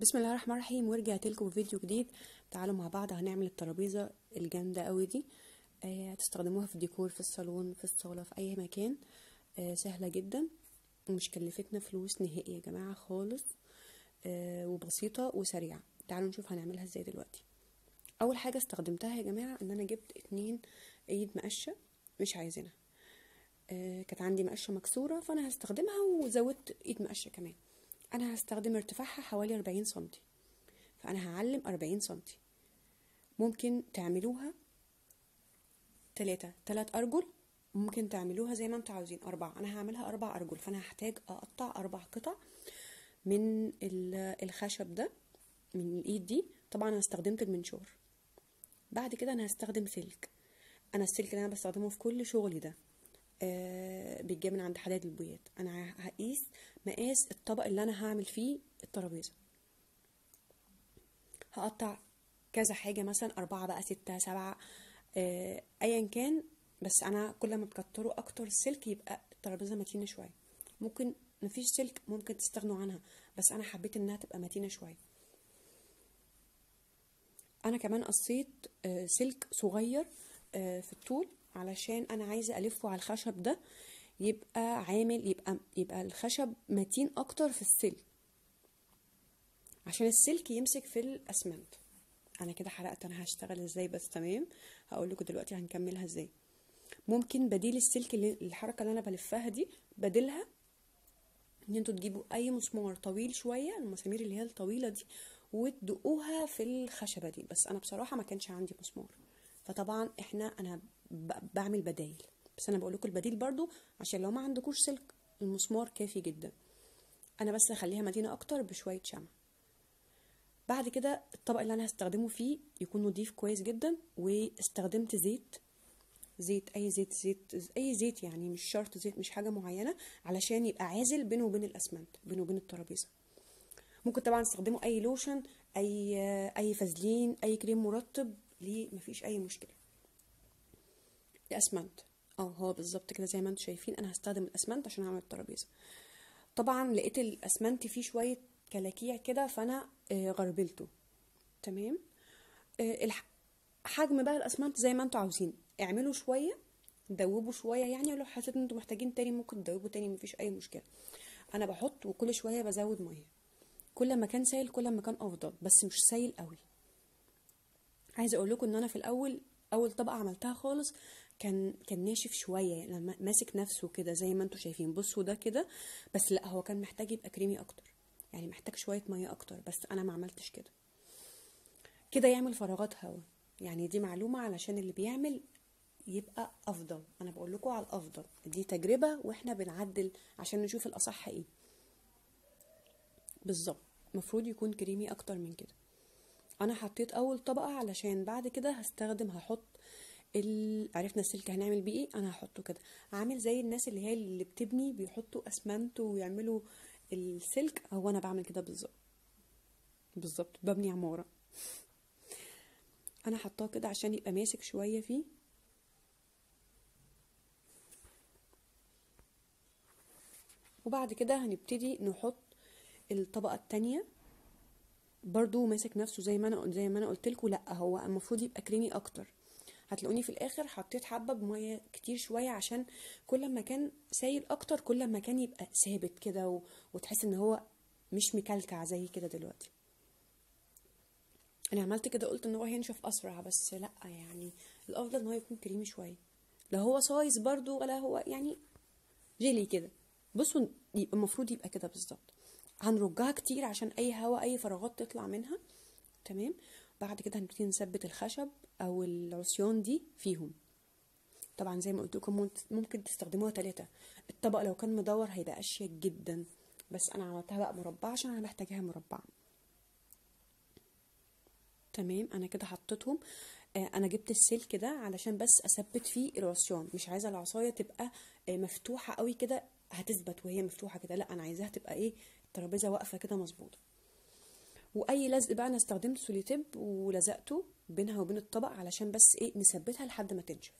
بسم الله الرحمن الرحيم ورجعت لكم بفيديو جديد تعالوا مع بعض هنعمل الترابيزه الجامده قوي دي آه، هتستخدموها في الديكور في الصالون في الصاله في اي مكان آه، سهله جدا ومش كلفتنا فلوس نهائي يا جماعه خالص آه، وبسيطه وسريعه تعالوا نشوف هنعملها ازاي دلوقتي اول حاجه استخدمتها يا جماعه ان انا جبت اتنين ايد مقشه مش عايزينها آه، كانت عندي مقشه مكسوره فانا هستخدمها وزودت ايد مقشه كمان انا هستخدم ارتفاعها حوالي 40 سنتي فانا هعلم 40 سنتي ممكن تعملوها تلاتة تلات ارجل ممكن تعملوها زي ما انتوا عاوزين اربعة انا هعملها اربع ارجل فانا هحتاج اقطع اربع قطع من ال- الخشب ده من الايد دي طبعا انا استخدمت المنشار بعد كده انا هستخدم سلك انا السلك اللي انا بستخدمه في كل شغلي ده آه بيتجاب من عند حداد البويات انا هقيس مقاس الطبق اللي انا هعمل فيه الترابيزه هقطع كذا حاجه مثلا اربعه بقى سته سبعه آه ايا كان بس انا كل ما بكتروا اكتر السلك يبقى الترابيزه متينه شويه ممكن مفيش سلك ممكن تستغنوا عنها بس انا حبيت انها تبقى متينه شويه انا كمان قصيت آه، سلك صغير آه، في الطول علشان انا عايزه الفه على الخشب ده يبقى عامل يبقى يبقى الخشب متين اكتر في السلك عشان السلك يمسك في الاسمنت انا كده حرقت انا هشتغل ازاي بس تمام هقول لكم دلوقتي هنكملها ازاي ممكن بديل السلك اللي الحركه اللي انا بلفها دي بديلها ان انتوا تجيبوا اي مسمار طويل شويه المسامير اللي هي الطويله دي وتدقوها في الخشبه دي بس انا بصراحه ما كانش عندي مسمار فطبعا احنا انا ب- بعمل بدايل بس انا بقول لكم البديل برضو عشان لو ما عندكوش سلك المسمار كافي جدا انا بس هخليها مدينه اكتر بشويه شمع بعد كده الطبق اللي انا هستخدمه فيه يكون نضيف كويس جدا واستخدمت زيت زيت اي زيت زيت اي زيت يعني مش شرط زيت مش حاجه معينه علشان يبقى عازل بينه وبين الاسمنت بينه وبين الترابيزه ممكن طبعا تستخدموا اي لوشن اي اي فازلين اي كريم مرطب ليه مفيش اي مشكله الاسمنت اه هو بالظبط كده زي ما انتم شايفين انا هستخدم الاسمنت عشان اعمل الترابيزه طبعا لقيت الاسمنت فيه شويه كلاكيع كده فانا آه، غربلته تمام آه، الح- حجم بقى الاسمنت زي ما انتوا عاوزين اعملوا شويه دوبوا شويه يعني ولو حسيت ان انتوا محتاجين تاني ممكن تدوبوا تاني مفيش اي مشكله انا بحط وكل شويه بزود ميه كل ما كان سايل كل ما كان افضل بس مش سايل قوي عايزه اقول لكم ان انا في الاول اول طبقه عملتها خالص كان كان ناشف شويه لما ماسك نفسه كده زي ما انتوا شايفين بصوا ده كده بس لا هو كان محتاج يبقى كريمي اكتر يعني محتاج شويه ميه اكتر بس انا ما عملتش كده كده يعمل فراغات هواء يعني دي معلومه علشان اللي بيعمل يبقى افضل انا بقول لكم على الافضل دي تجربه واحنا بنعدل عشان نشوف الاصح ايه بالظبط المفروض يكون كريمي اكتر من كده انا حطيت اول طبقه علشان بعد كده هستخدم هحط ال... عرفنا السلك هنعمل بيه ايه انا هحطه كده عامل زي الناس اللي هي اللي بتبني بيحطوا اسمنت ويعملوا السلك هو انا بعمل كده بالظبط بالظبط ببني عماره انا حطاه كده عشان يبقى ماسك شويه فيه وبعد كده هنبتدي نحط الطبقه التانية برضو ماسك نفسه زي ما انا زي ما انا قلت لكم لا هو المفروض يبقى كريمي اكتر هتلاقوني في الاخر حطيت حبه بميه كتير شويه عشان كل ما كان سايل اكتر كل ما كان يبقى ثابت كده و... وتحس ان هو مش مكلكع زي كده دلوقتي انا عملت كده قلت ان هو هينشف اسرع بس لا يعني الافضل ان هو يكون كريمي شويه لا هو صايص برضو ولا هو يعني جيلي كده بصوا يبقى المفروض يبقى كده بالظبط هنرجها كتير عشان اي هواء اي فراغات تطلع منها تمام بعد كده هنبتدي نثبت الخشب او العصيان دي فيهم طبعا زي ما قلت لكم ممكن- ممكن تستخدموها ثلاثة الطبق لو كان مدور هيبقى اشيك جدا بس انا عملتها بقى مربعة عشان انا محتاجاها مربعة تمام انا كده حطيتهم آه، انا جبت السلك ده علشان بس اثبت فيه العصيان مش عايزه العصايه تبقى آه، مفتوحه قوي كده هتثبت وهي مفتوحه كده لا انا عايزاها تبقى ايه الترابيزه واقفه كده مظبوطه واي لزق بقى انا استخدمت سوليتيب ولزقته بينها وبين الطبق علشان بس ايه نثبتها لحد ما تنشف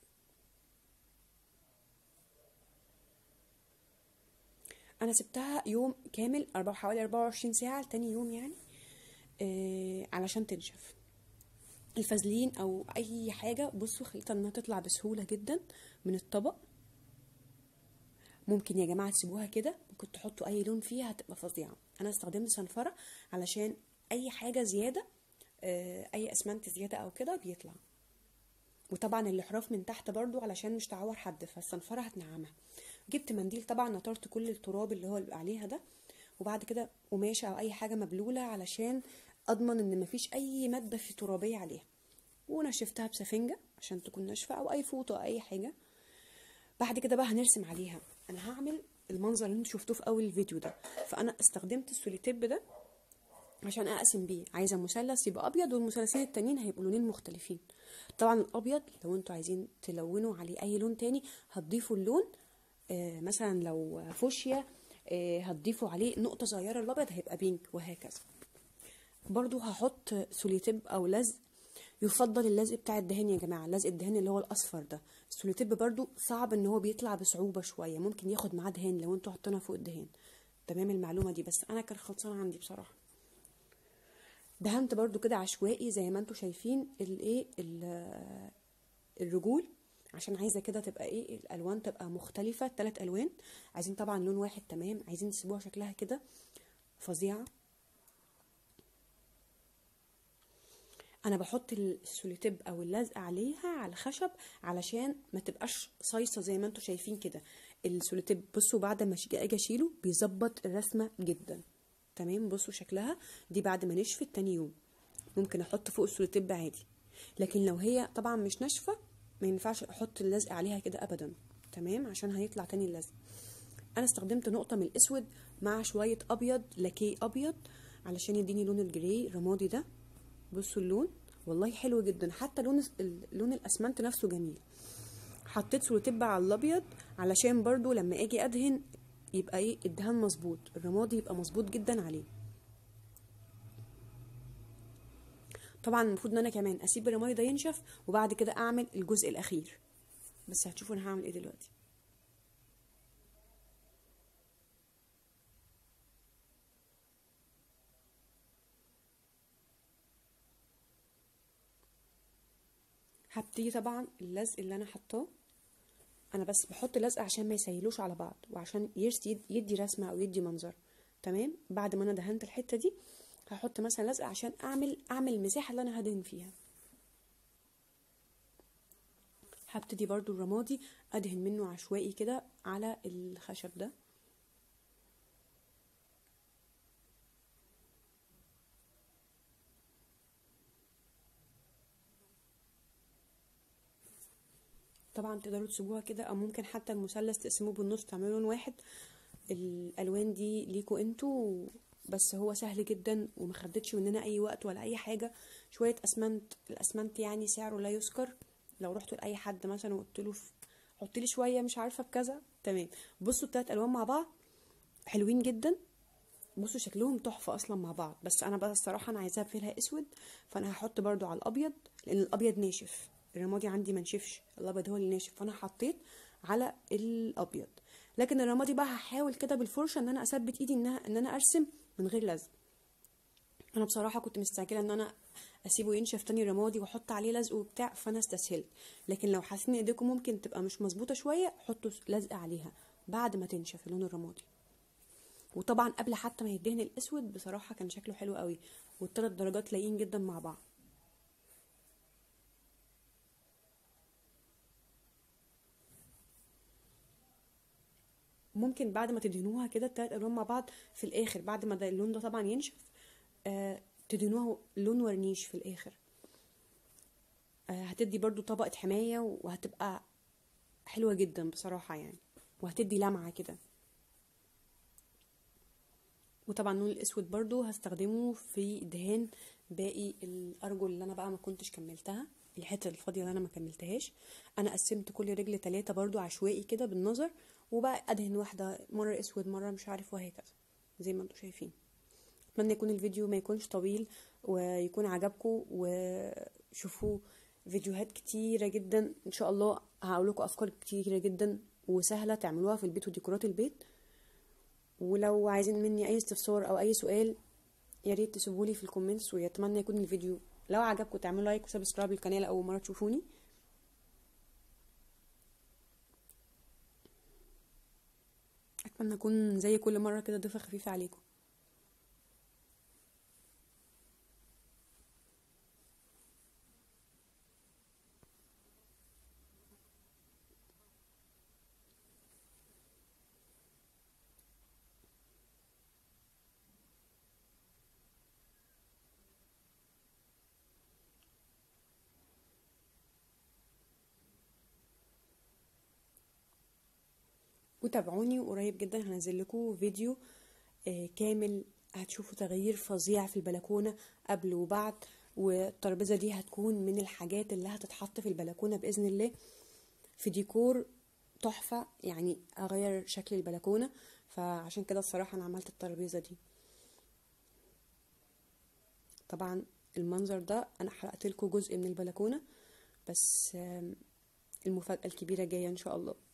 انا سبتها يوم كامل أربعة حوالي 24 ساعه تاني يوم يعني آه علشان تنشف الفازلين او اي حاجه بصوا خليتها انها تطلع بسهوله جدا من الطبق ممكن يا جماعه تسيبوها كده ممكن تحطوا اي لون فيها هتبقى فظيعه انا استخدمت صنفره علشان اي حاجه زياده آه، اي اسمنت زياده او كده بيطلع وطبعا الاحراف من تحت برضو علشان مش تعور حد فالصنفره هتنعمها جبت منديل طبعا نطرت كل التراب اللي هو اللي عليها ده وبعد كده قماشه او اي حاجه مبلوله علشان اضمن ان مفيش اي ماده في ترابيه عليها ونشفتها بسفنجه عشان تكون ناشفه او اي فوطه او اي حاجه بعد كده بقى هنرسم عليها انا هعمل المنظر اللي انتوا شفتوه في اول الفيديو ده فانا استخدمت السوليتيب ده عشان اقسم بيه عايزه مثلث يبقى ابيض والمثلثين التانيين هيبقوا لونين مختلفين طبعا الابيض لو انتوا عايزين تلونوا عليه اي لون تاني هتضيفوا اللون آه مثلا لو فوشيا آه هتضيفوا عليه نقطه صغيره الابيض هيبقى بينك وهكذا برضو هحط سوليتيب او لزق يفضل اللزق بتاع الدهان يا جماعه لزق الدهان اللي هو الاصفر ده السوليتيب برضو صعب ان هو بيطلع بصعوبه شويه ممكن ياخد معاه دهان لو انتوا حاطينها فوق الدهان تمام المعلومه دي بس انا كان خلصانه عندي بصراحه دهنت برضو كده عشوائي زي ما انتوا شايفين الايه ال- الرجول عشان عايزه كده تبقى ايه الالوان تبقى مختلفه ثلاث الوان عايزين طبعا لون واحد تمام عايزين تسيبوها شكلها كده فظيعه انا بحط السوليتيب او اللزق عليها على الخشب علشان ما تبقاش صيصه زي ما انتوا شايفين كده السوليتيب بصوا بعد ما أجي- اجي اشيله بيظبط الرسمه جدا تمام بصوا شكلها دي بعد ما نشفت تاني يوم ممكن احط فوق السوليتيب عادي لكن لو هي طبعا مش ناشفه ما ينفعش احط اللزق عليها كده ابدا تمام عشان هيطلع تاني اللزق انا استخدمت نقطه من الاسود مع شويه ابيض لاكيه ابيض علشان يديني لون الجراي رمادي ده بصوا اللون والله حلو جدا حتى لون ال- لون الاسمنت نفسه جميل حطيت سولوتيب على الابيض علشان برضو لما اجي ادهن يبقى ايه الدهان مظبوط الرمادي يبقى مظبوط جدا عليه طبعا المفروض ان انا كمان اسيب الرمادي ده ينشف وبعد كده اعمل الجزء الاخير بس هتشوفوا انا هعمل ايه دلوقتي هبتدي طبعا اللزق اللي انا حطاه انا بس بحط لزق عشان ما يسيلوش على بعض وعشان يرسي يدي رسمه او يدي منظر تمام بعد ما انا دهنت الحته دي هحط مثلا لزق عشان اعمل اعمل المساحه اللي انا هدهن فيها هبتدي برضو الرمادي ادهن منه عشوائي كده على الخشب ده طبعا تقدروا تسيبوها كده او ممكن حتى المثلث تقسموه بالنص تعملوا لون واحد الالوان دي ليكوا انتوا بس هو سهل جدا وما خدتش مننا اي وقت ولا اي حاجه شويه اسمنت الاسمنت يعني سعره لا يذكر لو رحتوا لاي حد مثلا وقلت له حط لي شويه مش عارفه بكذا تمام بصوا التلات الوان مع بعض حلوين جدا بصوا شكلهم تحفه اصلا مع بعض بس انا بقى الصراحه انا عايزاها فيها اسود فانا هحط برضو على الابيض لان الابيض ناشف الرمادي عندي ما نشفش الابيض هو اللي ناشف فانا حطيت على الابيض لكن الرمادي بقى هحاول كده بالفرشه ان انا اثبت ايدي انها ان انا ارسم من غير لزق انا بصراحه كنت مستعجله ان انا اسيبه ينشف تاني رمادي واحط عليه لزق وبتاع فانا استسهلت لكن لو حاسين ايديكم ممكن تبقى مش مظبوطه شويه حطوا لزق عليها بعد ما تنشف اللون الرمادي وطبعا قبل حتى ما يدهن الاسود بصراحه كان شكله حلو قوي والثلاث درجات لايقين جدا مع بعض ممكن بعد ما تدهنوها كده التلات الوان مع بعض في الاخر بعد ما ده اللون ده طبعا ينشف آه تدهنوها لون ورنيش في الاخر آه هتدي برضو طبقة حماية وهتبقى حلوة جدا بصراحة يعني وهتدي لمعة كده وطبعا اللون الاسود برضو هستخدمه في دهان باقي الارجل اللي انا بقى ما كنتش كملتها الحته الفاضيه اللي انا ما كملتهاش انا قسمت كل رجل تلاتة برضو عشوائي كده بالنظر وبقى ادهن واحده مره اسود مره مش عارف وهكذا زي ما انتم شايفين اتمنى يكون الفيديو ما يكونش طويل ويكون عجبكم وشوفوا فيديوهات كتيره جدا ان شاء الله هقول لكم افكار كتيره جدا وسهله تعملوها في البيت وديكورات البيت ولو عايزين مني اي استفسار او اي سؤال يا ريت تسيبولي في الكومنتس ويتمنى يكون الفيديو لو عجبكم تعملوا لايك وسبسكرايب للقناه اول مره تشوفوني اتمنى اكون زي كل مره كده ضيفه خفيفه عليكم وتابعوني وقريب جدا هنزل لكم فيديو آه، كامل هتشوفوا تغيير فظيع في البلكونه قبل وبعد والترابيزه دي هتكون من الحاجات اللي هتتحط في البلكونه باذن الله في ديكور تحفه يعني اغير شكل البلكونه فعشان كده الصراحه انا عملت الترابيزه دي طبعا المنظر ده انا حرقت لكم جزء من البلكونه بس آم، المفاجاه الكبيره جايه ان شاء الله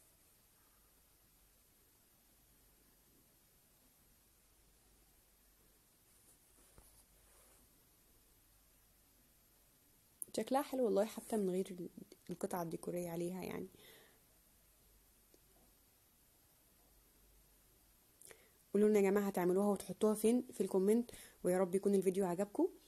شكلها حلو والله حتى من غير ال- القطعة الديكورية عليها يعني قولوا لنا يا جماعة هتعملوها وتحطوها فين في الكومنت ويا رب يكون الفيديو عجبكم